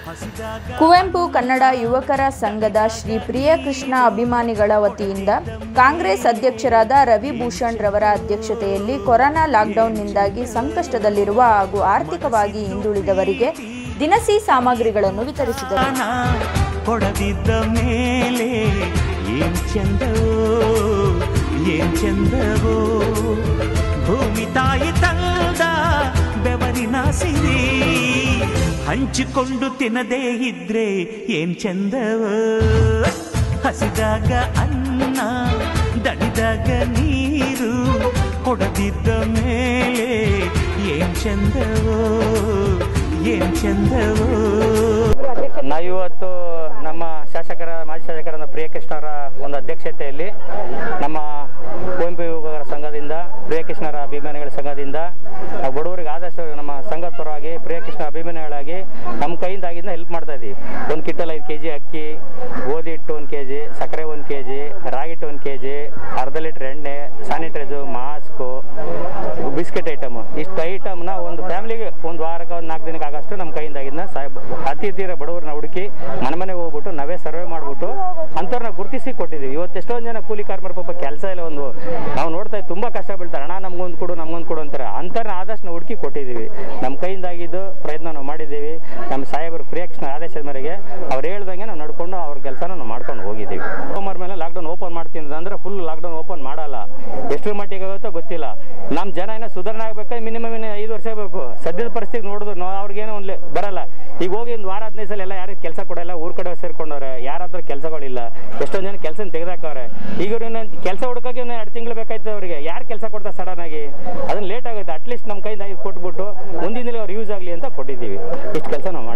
ಕುವೆಂಪು ಕನ್ನಡ ಯುವಕರ ಸಂಘದ ಶ್ರೀ ಪ್ರಿಯಕೃಷ್ಣ ಅಭಿಮಾನಿಗಳ ವತಿಯಿಂದ ಕಾಂಗ್ರೆಸ್ ಅಧ್ಯಕ್ಷರಾದ ರವಿಭೂಷಣ್ ರವರ ಅಧ್ಯಕ್ಷತೆಯಲ್ಲಿ ಕೊರೋನಾ ಲಾಕ್ಡೌನ್ನಿಂದಾಗಿ ಸಂಕಷ್ಟದಲ್ಲಿರುವ ಹಾಗೂ ಆರ್ಥಿಕವಾಗಿ ಹಿಂದುಳಿದವರಿಗೆ ದಿನಸಿ ಸಾಮಗ್ರಿಗಳನ್ನು ವಿತರಿಸಿದರು ದಾನ ಕೊಡದಿದ್ದ ಮೇಲೆ ಏನ್ ಚಂದವೋ ಏನ್ ಚಂದವೋ ಭೂಮಿ ತಾಯಿ ತಂದ ಬೆವರಿನ ಸಿರಿ ಹಂಚಿಕೊಂಡು ತಿನ್ನದೇ ಇದ್ರೆ ಏನ್ ಚಂದವೋ ಹಸಿದಾಗ ಅನ್ನ ದಣಿದಾಗ ನೀರು ಕೊಡದಿದ್ದ ಮೇಲೆ ಏನ್ ಚಂದವೋ ಏನ್ ಚಂದವೋ ನಾವಿವತ್ತು ನಮ್ಮ ಶಾಸಕರ ಮಾಜಿ ಶಾಸಕರಾದ ಪ್ರಿಯಕೃಷ್ಣರ ಒಂದು ಅಧ್ಯಕ್ಷತೆಯಲ್ಲಿ ನಮ್ಮ ಕುವೆಂಪು ಯುವಕರ ಸಂಘದಿಂದ ಪ್ರಿಯಕೃಷ್ಣರ ಅಭಿಮಾನಿಗಳ ಸಂಘದಿಂದ ನಾವು ಬಡವರಿಗೆ ಆದಷ್ಟು ನಮ್ಮ ಸಂಘದ ಪರವಾಗಿ ಪ್ರಿಯಕೃಷ್ಣ ಅಭಿಮಾನಿಗಳಾಗಿ ನಮ್ಮ ಕೈಯಿಂದ ಆಗಿಂದ ಹೆಲ್ಪ್ ಮಾಡ್ತಾ ಇದ್ದೀವಿ ಒಂದು ಕಿಟ್ಟಲ್ ಐದು ಕೆ ಜಿ ಅಕ್ಕಿ ಗೋಧಿ ಹಿಟ್ಟು ಒಂದು ಕೆ ಜಿ ಸಕ್ಕರೆ ಒಂದು ಕೆ ಜಿ ರಾಗಿ ಹಿಟ್ಟು ಒಂದು ಕೆ ಜಿ ಅರ್ಧ ಲೀಟ್ರ್ ಎಣ್ಣೆ ಸ್ಯಾನಿಟೈಸು ಮಾಸ್ಕು ಬಿಸ್ಕೆಟ್ ಐಟಮ್ ಇಷ್ಟು ಐಟಮ್ನ ಒಂದು ಫ್ಯಾಮಿಲಿಗೆ ಒಂದು ವಾರಕ್ಕೆ ಒಂದು ನಾಲ್ಕು ದಿನಕ್ಕೆ ಆಗಷ್ಟು ನಮ್ಮ ಕೈಯಿಂದ ಆಗಿದ್ನ ಸಾಹೇಬ್ ಅತಿ ತೀರ ಬಡವ್ರನ್ನ ಹುಡುಕಿ ಮನೆ ಮನೆಗೆ ಹೋಗ್ಬಿಟ್ಟು ನಾವೇ ಸರ್ವೆ ಮಾಡಿಬಿಟ್ಟು ಅಂಥವ್ರನ್ನ ಗುರುತಿಸಿ ಕೊಟ್ಟಿದ್ದೀವಿ ಇವತ್ತು ಎಷ್ಟೊಂದು ಜನ ಕೂಲಿ ಕಾರ್ಮಿಕರ ಪಾಪ ಕೆಲಸ ಇಲ್ಲ ಒಂದು ನಾವು ನೋಡ್ತಾ ಇದ್ದೀವಿ ತುಂಬ ಕಷ್ಟ ಬೀಳ್ತಾರೆ ಅಣ್ಣ ನಮ್ಗೊಂದು ಕೊಡು ನಮ್ಗೊಂದು ಕೊಡು ಅಂತಾರೆ ಅಂಥವ್ರನ್ನ ಆದಷ್ಟು ನಾವು ಹುಡುಕಿ ಕೊಟ್ಟಿದ್ದೀವಿ ನಮ್ಮ ಕೈಯಿಂದ ಆಗಿದ್ದು ಪ್ರಯತ್ನ ನಾವು ಮಾಡಿದ್ದೀವಿ ನಮ್ಮ ಸಾಹೇಬರು ಪ್ರಿಯಕೃಷ್ಣ ಆದೇಶದ ಮೇರೆಗೆ ಅವ್ರು ಹೇಳ್ದಂಗೆ ನಾವು ನಡ್ಕೊಂಡು ಅವ್ರ ಕೆಲಸನ ನಾವು ಮಾಡ್ಕೊಂಡು ಹೋಗಿದ್ದೀವಿ ಸೋಮವಾರ ಮೇಲೆ ಲಾಕ್ಡೌನ್ ಓಪನ್ ಮಾಡ್ತೀನಿ ಅಂದ್ರೆ ಫುಲ್ ಲಾಕ್ಡೌನ್ ಓಪನ್ ಮಾಡಲ್ಲ ಎಷ್ಟರ ಮಟ್ಟಿಗೆ ಆಗುತ್ತೋ ಗೊತ್ತಿಲ್ಲ ನಮ್ಮ ಜನ ಏನೋ ಸುಧಾರಣೆ ಆಗ್ಬೇಕಾದ್ರೆ ಮಿನಿಮಮ್ ಇನ್ನು ಐದು ವರ್ಷ ಬೇಕು ಸದ್ಯದ ಪರಿಸ್ಥಿತಿ ನೋಡಿದ್ರು ನಾವು ಅವ್ರಿಗೇನೋ ಒಂದು ಬರಲ್ಲ ಈಗ ಹೋಗಿ ಒಂದು ವಾರ ಹದಿನೈದು ಸಲ ಎಲ್ಲ ಯಾರಿಗೆ ಕೆಲಸ ಕೊಡಲ್ಲ ಊರ್ ಕಡೆ ಸೇರ್ಕೊಂಡವ್ರೆ ಯಾರ ಹತ್ರ ಕೆಲಸಗಳಿಲ್ಲ ಎಷ್ಟೊಂದು ಜನ ಕೆಲಸ ತೆಗೆದಾಕವ್ರೆ ಈಗ ಕೆಲಸ ಹುಡುಕಕ್ಕೆ ಇನ್ನು ಎರಡು ತಿಂಗಳು ಬೇಕಾಯ್ತು ಅವರಿಗೆ ಯಾರು ಕೆಲಸ ಕೊಡ್ತಾರೆ ಸಡನ್ ಆಗಿ ಅದನ್ನ ಲೇಟ್ ಆಗುತ್ತೆ ಅಟ್ಲೀಸ್ಟ್ ನಮ್ಮ ಕೈಯಿಂದ ಇದು ಕೊಟ್ಬಿಟ್ಟು ಮುಂದಿನ ದಿನ ಅವ್ರು ಯೂಸ್ ಆಗಲಿ ಅಂತ ಕೊಟ್ಟಿದ್ದೀವಿ ಇಷ್ಟು ಕೆಲಸ ನಾವು